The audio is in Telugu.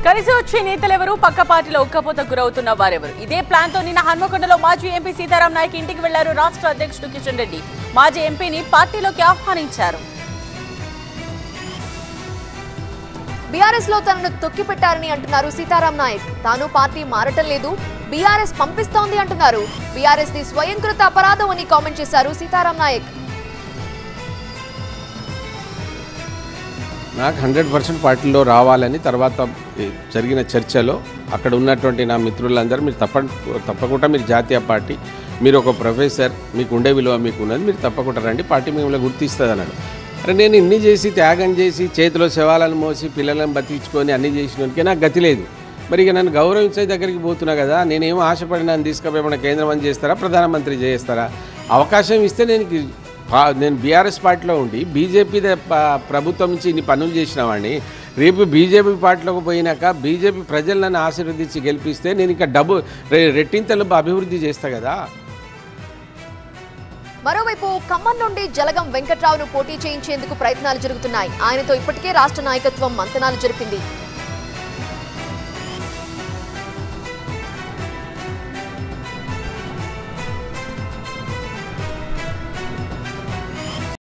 కలిసి వచ్చే నేతలెవరు పక్క పార్టీలో ఉక్కపోత గురవుతున్న వారెవరు ఇదే ప్లాన్ తో నిన్న హన్మకొండలో మాజీ ఎంపీ సీతారాం నాయక్ ఇంటికి వెళ్లారు రాష్ట్ర అధ్యక్షుడు కిషన్ రెడ్డి మాజీ ఎంపీని పార్టీలోకి ఆహ్వానించారు బీఆర్ఎస్ లో తనను తొక్కిపెట్టారని అంటున్నారు సీతారాం నాయక్ తాను పార్టీ మారటం లేదు బీఆర్ఎస్ పంపిస్తోంది అంటున్నారు బీఆర్ఎస్ ది స్వయంకృత అపరాధం అని కామెంట్ చేశారు సీతారాం నాయక్ నాకు హండ్రెడ్ పర్సెంట్ పార్టీలో రావాలని తర్వాత ఈ జరిగిన చర్చలో అక్కడ ఉన్నటువంటి నా మిత్రులందరూ మీరు తప్ప తప్పకుండా మీరు జాతీయ పార్టీ మీరు ఒక ప్రొఫెసర్ మీకు ఉండే విలువ మీకు ఉన్నది మీరు తప్పకుండా రండి పార్టీ మిమ్మల్ని గుర్తిస్తుంది అన్నాడు అరే నేను ఇన్ని చేసి త్యాగం చేసి చేతిలో శవాలను మోసి పిల్లలను బతికించుకొని అన్ని చేసినోడికే నాకు గతి లేదు మరి ఇక నన్ను గౌరవించే దగ్గరికి పోతున్నా కదా నేనేమో ఆశపడి నన్ను తీసుకుపోయి మన కేంద్ర మంత్రి చేస్తారా ప్రధానమంత్రి చేస్తారా అవకాశం ఇస్తే నేను కి- పా- నేను బీఆర్ఎస్ పార్టీలో ఉండి బీజేపీ ద- ప- ప్రభుత్వం నుంచి ఇన్ని పనులు చేసినావాడిని రేపు బీజేపీ పార్టీలోకి పోయినాక బీజేపీ ప్రజలు నన్ను ఆశీర్వదించి గెలిపిస్తే నేను ఇంకా డబ్బు రె- రెట్టింతలు అభివృద్ధి చేస్తా కదా మరోవైపు ఖమ్మం నుండి జలగం వెంకట్రావును పోటీ చేయించేందుకు ప్రయత్నాలు జరుగుతున్నాయి ఆయనతో ఇప్పటికే రాష్ట్ర నాయకత్వం మంతనాలు జరిపింది